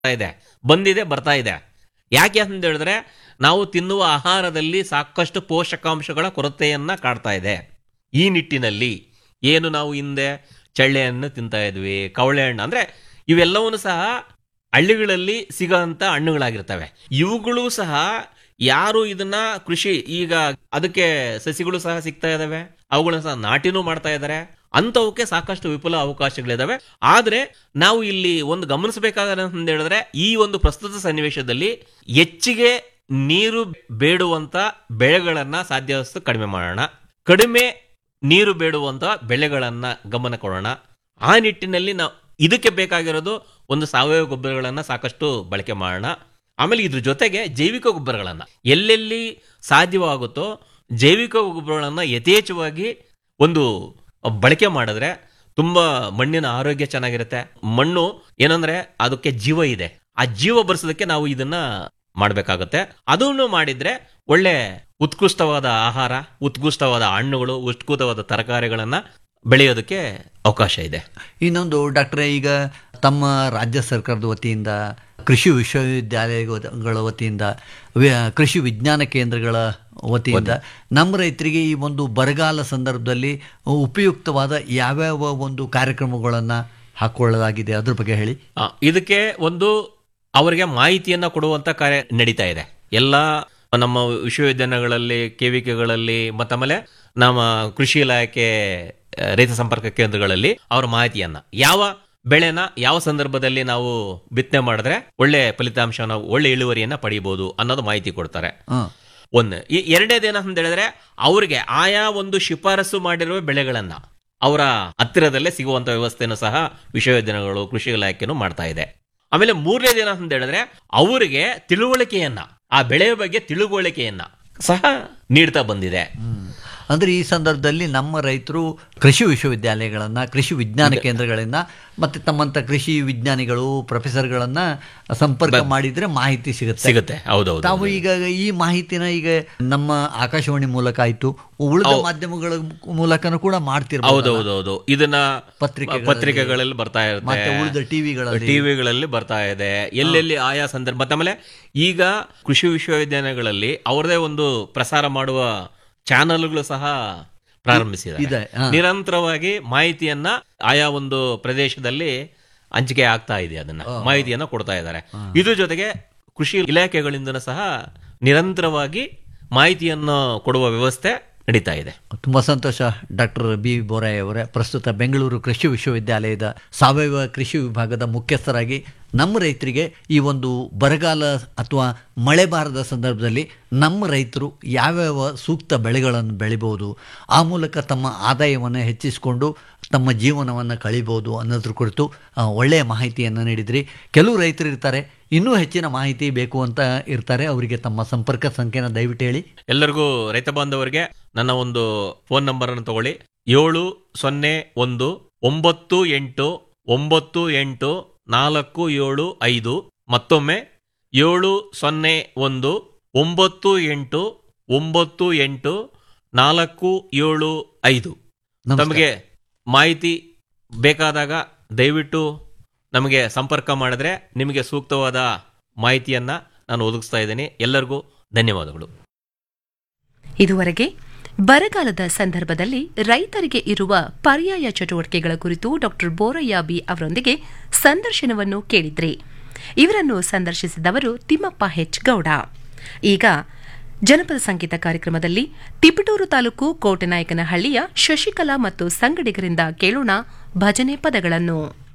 ಇದೆ ಬಂದಿದೆ ಬರ್ತಾ ಇದೆ ಯಾಕೆ ಅಂತ ಹೇಳಿದ್ರೆ ನಾವು ತಿನ್ನುವ ಆಹಾರದಲ್ಲಿ ಸಾಕಷ್ಟು ಪೋಷಕಾಂಶಗಳ ಕೊರತೆಯನ್ನ ಕಾಡ್ತಾ ಇದೆ ಈ ನಿಟ್ಟಿನಲ್ಲಿ ಏನು ನಾವು ಹಿಂದೆ ಚಳ್ಳೆಹಣ್ಣು ತಿಂತಾ ಇದ್ವಿ ಕವಳೆ ಹಣ್ಣು ಅಂದ್ರೆ ಇವೆಲ್ಲವೂ ಸಹ ಹಳ್ಳಿಗಳಲ್ಲಿ ಸಿಗೋಂಥ ಹಣ್ಣುಗಳಾಗಿರ್ತವೆ ಇವುಗಳು ಸಹ ಯಾರು ಇದನ್ನ ಕೃಷಿ ಈಗ ಅದಕ್ಕೆ ಸಸಿಗಳು ಸಹ ಸಿಗ್ತಾ ಇದಾವೆ ಅವುಗಳನ್ನ ಸಹ ನಾಟಿನೂ ಮಾಡ್ತಾ ಇದ್ದಾರೆ ಅಂಥವಕ್ಕೆ ಸಾಕಷ್ಟು ವಿಪುಲ ಅವಕಾಶಗಳಿದಾವೆ ಆದ್ರೆ ನಾವು ಇಲ್ಲಿ ಒಂದು ಗಮನಿಸಬೇಕಾದ ಅಂತ ಹೇಳಿದ್ರೆ ಈ ಒಂದು ಪ್ರಸ್ತುತ ಸನ್ನಿವೇಶದಲ್ಲಿ ಹೆಚ್ಚಿಗೆ ನೀರು ಬೇಡುವಂತ ಬೆಳೆಗಳನ್ನ ಸಾಧ್ಯವಷ್ಟು ಕಡಿಮೆ ಮಾಡೋಣ ಕಡಿಮೆ ನೀರು ಬೇಡುವಂತ ಬೆಳೆಗಳನ್ನ ಗಮನ ಕೊಡೋಣ ಆ ನಿಟ್ಟಿನಲ್ಲಿ ನಾವು ಇದಕ್ಕೆ ಬೇಕಾಗಿರೋದು ಒಂದು ಸಾವಯವ ಗೊಬ್ಬರಗಳನ್ನ ಸಾಕಷ್ಟು ಬಳಕೆ ಮಾಡೋಣ ಆಮೇಲೆ ಇದ್ರ ಜೊತೆಗೆ ಜೈವಿಕ ಗೊಬ್ಬರಗಳನ್ನ ಎಲ್ಲೆಲ್ಲಿ ಸಾಧ್ಯವಾಗುತ್ತೋ ಜೈವಿಕ ಗೊಬ್ಬರಗಳನ್ನ ಯಥೇಚ್ಛವಾಗಿ ಒಂದು ಬಳಕೆ ಮಾಡಿದ್ರೆ ತುಂಬಾ ಮಣ್ಣಿನ ಆರೋಗ್ಯ ಚೆನ್ನಾಗಿರುತ್ತೆ ಮಣ್ಣು ಏನಂದ್ರೆ ಅದಕ್ಕೆ ಜೀವ ಇದೆ ಆ ಜೀವ ಬರ್ಸೋದಕ್ಕೆ ನಾವು ಇದನ್ನ ಮಾಡಬೇಕಾಗುತ್ತೆ ಅದನ್ನು ಮಾಡಿದ್ರೆ ಒಳ್ಳೆ ಉತ್ಕೃಷ್ಟವಾದ ಆಹಾರ ಉತ್ಕೃಷ್ಟವಾದ ಹಣ್ಣುಗಳು ಉತ್ಕೃಷ್ಟವಾದ ತರಕಾರಿಗಳನ್ನ ಬೆಳೆಯೋದಕ್ಕೆ ಅವಕಾಶ ಇದೆ ಇನ್ನೊಂದು ಡಾಕ್ಟ್ರೆ ಈಗ ತಮ್ಮ ರಾಜ್ಯ ಸರ್ಕಾರದ ವತಿಯಿಂದ ಕೃಷಿ ವಿಶ್ವವಿದ್ಯಾಲಯಗಳ ವತಿಯಿಂದ ವಿ- ಕೃಷಿ ವಿಜ್ಞಾನ ಕೇಂದ್ರಗಳ ವತಿಯಿಂದ ನಮ್ಮ ರೈತರಿಗೆ ಈ ಒಂದು ಬರಗಾಲ ಸಂದರ್ಭದಲ್ಲಿ ಉಪಯುಕ್ತವಾದ ಯಾವ್ಯಾವ ಒಂದು ಕಾರ್ಯಕ್ರಮಗಳನ್ನು ಹಾಕೊಳ್ಳಲಾಗಿದೆ ಅದ್ರ ಬಗ್ಗೆ ಹೇಳಿ ಆ, ಇದಕ್ಕೆ ಒಂದು ಅವರಿಗೆ ಮಾಹಿತಿಯನ್ನ ಕೊಡುವಂತ ಕಾರ್ಯ ನಡೀತಾ ಇದೆ ಎಲ್ಲ ನಮ್ಮ ವಿಶ್ವವಿದ್ಯಾಲಯಗಳಲ್ಲಿ ಕೆವಿಕೆಗಳಲ್ಲಿ ಮತ್ತಾಮೇಲೆ ನಮ್ಮ ಕೃಷಿ ಇಲಾಖೆ ಆ, ರೈತ ಸಂಪರ್ಕ ಕೇಂದ್ರಗಳಲ್ಲಿ ಅವರ ಮಾಹಿತಿಯನ್ನ ಯಾವ ಬೆಳೆನ ಯಾವ ಸಂದರ್ಭದಲ್ಲಿ ನಾವು ಬಿತ್ತನೆ ಮಾಡಿದ್ರೆ ಒಳ್ಳೆ ಫಲಿತಾಂಶ ನಾವು ಒಳ್ಳೆ ಇಳುವರಿಯನ್ನ ಪಡಿಬಹುದು ಅನ್ನೋದು ಮಾಹಿತಿ ಕೊಡ್ತಾರೆ ಹಾಂ ಒಂದು ಈ ಎರಡನೇದೇನ ಅಂತ ಹೇಳಿದ್ರೆ ಅವ್ರಿಗೆ ಆಯಾ ಒಂದು ಶಿಫಾರಸು ಮಾಡಿರುವ ಬೆಳೆಗಳನ್ನ ಅವರ ಹತ್ತಿರದಲ್ಲೇ ಸಿಗುವಂತ ವ್ಯವಸ್ಥೆನೂ ಸಹ ವಿಶ್ವವಿದ್ಯಾಲಯಗಳು ಕೃಷಿ ಇಲಾಖೆನೂ ಮಾಡ್ತಾ ಇದೆ ಆಮೇಲೆ ಮೂರನೇದೇನ ಅಂತ ಹೇಳಿದ್ರೆ ಅವರಿಗೆ ತಿಳುವಳಿಕೆಯನ್ನ ಆ ಬೆಳೆಯ ಬಗ್ಗೆ ತಿಳುವಳಿಕೆಯನ್ನ ಸಹ ನೀಡ್ತಾ ಬಂದಿದೆ ಅಂದ್ರೆ ಈ ಸಂದರ್ಭದಲ್ಲಿ ನಮ್ಮ ರೈತರು ಕೃಷಿ ವಿಶ್ವವಿದ್ಯಾಲಯಗಳನ್ನ ಕೃಷಿ ವಿಜ್ಞಾನ ಕೇಂದ್ರಗಳನ್ನ ಮತ್ತೆ ತಮ್ಮಂತ ಕೃಷಿ ವಿಜ್ಞಾನಿಗಳು ಪ್ರೊಫೆಸರ್ಗಳನ್ನ ಸಂಪರ್ಕ ಮಾಡಿದ್ರೆ ಮಾಹಿತಿ ಸಿಗುತ್ತೆ ಸಿಗುತ್ತೆ ಹೌದೌದು ತಾವು ಈಗ ಈ ಮಾಹಿತಿನ ಈಗ ನಮ್ಮ ಆಕಾಶವಾಣಿ ಮೂಲಕ ಆಯ್ತು ಉಳಿದ ಮಾಧ್ಯಮಗಳ ಮೂಲಕನೂ ಕೂಡ ಮಾಡ್ತಿರ್ಬೋದು ಹೌದೌದೌದು ಇದನ್ನ ಪತ್ರಿಕೆಗಳಲ್ಲಿ, ಪತ್ರಿಕೆಗಳಲ್ಲಿ ಬರ್ತಾ ಮತ್ತೆ ಇರುತ್ತೆ ಉಳಿದ ಟಿವಿಗಳಲ್ಲಿ ಟಿವಿಗಳಲ್ಲಿ ಬರ್ತಾ ಇದೆ ಎಲ್ಲೆಲ್ಲಿ ಆಯಾ ಸಂದರ್ಭ ಮತ್ತೆ ಆಮೇಲೆ ಈಗ ಕೃಷಿ ವಿಶ್ವವಿದ್ಯಾಲಯಗಳಲ್ಲಿ ಅವರದೇ ಒಂದು ಪ್ರಸಾರ ಮಾಡುವ ಚಾನಲ್ಗಳು ಸಹ ಪ್ರಾರಂಭಿಸಿದ್ದಾರೆ ಇದೆ ಹಾ. ನಿರಂತರವಾಗಿ ಮಾಹಿತಿಯನ್ನ ಆಯಾ ಒಂದು ಪ್ರದೇಶದಲ್ಲಿ ಹಂಚಿಕೆ ಆಗ್ತಾ ಇದೆ ಅದನ್ನ ಮಾಹಿತಿಯನ್ನ ಕೊಡ್ತಾ ಇದ್ದಾರೆ ಇದ್ರ ಜೊತೆಗೆ ಕೃಷಿ ಇಲಾಖೆಗಳಿಂದ ಸಹ ನಿರಂತರವಾಗಿ ಮಾಹಿತಿಯನ್ನು ಕೊಡುವ ವ್ಯವಸ್ಥೆ ನಡೀತಾ ಇದೆ ತುಂಬ ಸಂತೋಷ ಡಾಕ್ಟರ್ ಬಿ ಬೋರಾಯ್ ಅವರೇ ಪ್ರಸ್ತುತ ಬೆಂಗಳೂರು ಕೃಷಿ ವಿಶ್ವವಿದ್ಯಾಲಯದ ಸಾವಯವ ಕೃಷಿ ವಿಭಾಗದ ಮುಖ್ಯಸ್ಥರಾಗಿ ನಮ್ಮ ರೈತರಿಗೆ ಈ ಒಂದು ಬರಗಾಲ ಅಥವಾ ಮಳೆ ಬಾರದ ಸಂದರ್ಭದಲ್ಲಿ ನಮ್ಮ ರೈತರು ಯಾವ್ಯಾವ ಸೂಕ್ತ ಬೆಳೆಗಳನ್ನು ಬೆಳಿಬೋದು ಆ ಮೂಲಕ ತಮ್ಮ ಆದಾಯವನ್ನು ಹೆಚ್ಚಿಸಿಕೊಂಡು ತಮ್ಮ ಜೀವನವನ್ನು ಕಳಿಬೋದು ಅನ್ನೋದ್ರ ಕುರಿತು ಆ, ಒಳ್ಳೆಯ ಮಾಹಿತಿಯನ್ನು ನೀಡಿದ್ರಿ ಕೆಲವು ರೈತರು ಇರ್ತಾರೆ ಇನ್ನೂ ಹೆಚ್ಚಿನ ಮಾಹಿತಿ ಬೇಕು ಅಂತ ಇರ್ತಾರೆ ಅವರಿಗೆ ತಮ್ಮ ಸಂಪರ್ಕ ಸಂಖ್ಯೆನ ದಯವಿಟ್ಟು ಹೇಳಿ ಎಲ್ಲರಿಗೂ ರೈತ ಬಾಂಧವರಿಗೆ ನನ್ನ ಒಂದು ಫೋನ್ ನಂಬರ್ ಅನ್ನು ತಗೊಳ್ಳಿ ಏಳು ಸೊನ್ನೆ ಒಂದು ಒಂಬತ್ತು ಎಂಟು ಒಂಬತ್ತು ಎಂಟು ನಾಲ್ಕು ಏಳು ಐದು ಮತ್ತೊಮ್ಮೆ ಏಳು ಸೊನ್ನೆ ಒಂದು ಒಂಬತ್ತು ಎಂಟು ಒಂಬತ್ತು ಎಂಟು ನಾಲ್ಕು ಏಳು ಐದು ನಮಸ್ಕಾರ. ತಮಗೆ ಮಾಹಿತಿ ಬೇಕಾದಾಗ ದಯವಿಟ್ಟು ನಮಗೆ ಸಂಪರ್ಕ ಮಾಡಿದ್ರೆ ನಿಮಗೆ ಸೂಕ್ತವಾದ ಮಾಹಿತಿಯನ್ನ ನಾನು ಒದಗಿಸ್ತಾ ಇದ್ದೀನಿ ಎಲ್ಲರಿಗೂ ಧನ್ಯವಾದಗಳು ಇದುವರೆಗೆ ಬರಗಾಲದ ಸಂದರ್ಭದಲ್ಲಿ ರೈತರಿಗೆ ಇರುವ ಪರ್ಯಾಯ ಚಟುವಟಿಕೆಗಳ ಕುರಿತು ಡಾಕ್ಟರ್ ಬೋರಯ್ಯ ಬಿ ಅವರೊಂದಿಗೆ ಸಂದರ್ಶನವನ್ನು ಕೇಳಿದ್ರಿ ಇವರನ್ನು ಸಂದರ್ಶಿಸಿದವರು ತಿಮ್ಮಪ್ಪ ಹೆಚ್ ಗೌಡ ಈಗ ಜನಪದ ಸಂಗೀತ ಕಾರ್ಯಕ್ರಮದಲ್ಲಿ ತಿಪಟೂರು ತಾಲೂಕು ಕೋಟೆನಾಯಕನಹಳ್ಳಿಯ ಶಶಿಕಲಾ ಮತ್ತು ಸಂಗಡಿಗರಿಂದ ಕೇಳೋಣ ಭಜನೆ ಪದಗಳನ್ನು